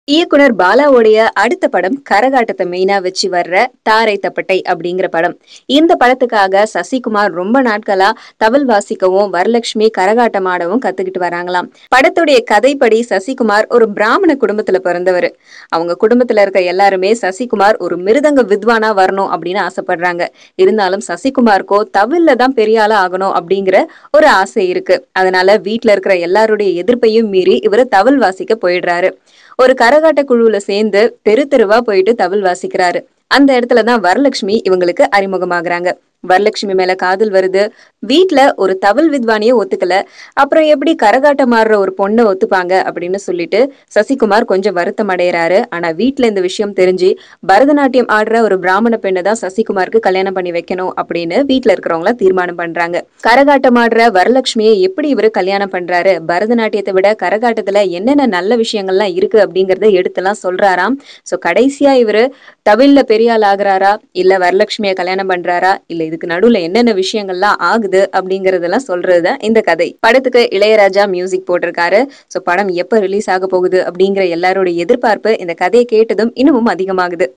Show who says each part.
Speaker 1: இயக்குனர் பாலாவுடைய அடுத்த படம் கரகாட்டத்தை மெயினா வச்சு வர்ற தாரை தப்பட்டை அப்படிங்கிற படம் இந்த படத்துக்காக சசிகுமார் ரொம்ப நாட்களா தவில் வாசிக்கவும் வரலட்சுமி கரகாட்டம் ஆடவும் கத்துக்கிட்டு வராங்களாம் படத்துடைய கதைப்படி சசிகுமார் ஒரு பிராமண குடும்பத்துல பிறந்தவர் அவங்க குடும்பத்துல இருக்க எல்லாருமே சசிகுமார் ஒரு மிருதங்க வித்வானா வரணும் அப்படின்னு ஆசைப்படுறாங்க இருந்தாலும் சசிகுமாருக்கோ தவில்ல தான் பெரிய ஆளா ஆகணும் அப்படிங்கிற ஒரு ஆசை இருக்கு அதனால வீட்ல இருக்கிற எல்லாருடைய எதிர்ப்பையும் மீறி இவர் தவில் வாசிக்க போயிடுறாரு ஒரு கரகாட்ட குழுவுல சேர்ந்து தெரு தெருவா போயிட்டு தவில் வாசிக்கிறாரு அந்த இடத்துல தான் வரலட்சுமி இவங்களுக்கு அறிமுகமாகறாங்க வரலட்சுமி மேல காதல் வருது வீட்ல ஒரு தவில் வித்வானிய ஒத்துக்கல அப்புறம் எப்படி கரகாட்டம் ஆடுற ஒரு பொண்ணை ஒத்துப்பாங்க அப்படின்னு சொல்லிட்டு சசிகுமார் கொஞ்சம் வருத்தம் அடைகிறாரு ஆனா வீட்ல இந்த விஷயம் தெரிஞ்சு பரதநாட்டியம் ஆடுற ஒரு பிராமண பெண்ணை தான் சசிகுமாருக்கு கல்யாணம் பண்ணி வைக்கணும் அப்படின்னு வீட்ல இருக்கிறவங்கள தீர்மானம் பண்றாங்க கரகாட்டம் ஆடுற வரலட்சுமியை எப்படி இவரு கல்யாணம் பண்றாரு பரதநாட்டியத்தை விட கரகாட்டத்துல என்னென்ன நல்ல விஷயங்கள்லாம் இருக்கு அப்படிங்கறத எடுத்துலாம் சொல்றாராம் சோ கடைசியா இவரு தவில்ல பெரிய ஆள் ஆகுறாரா இல்ல வரலட்சுமியை கல்யாணம் பண்றாரா இல்ல இதுக்கு நடுவுல என்னென்ன விஷயங்கள்லாம் ஆகுது அப்படிங்கறதெல்லாம் சொல்றதுதான் இந்த கதை படத்துக்கு இளையராஜா மியூசிக் போட்டிருக்காரு சோ படம் எப்ப ரிலீஸ் ஆக போகுது அப்படிங்கிற எல்லாரோட எதிர்பார்ப்பு இந்த கதையை கேட்டதும் இன்னமும் அதிகமாகுது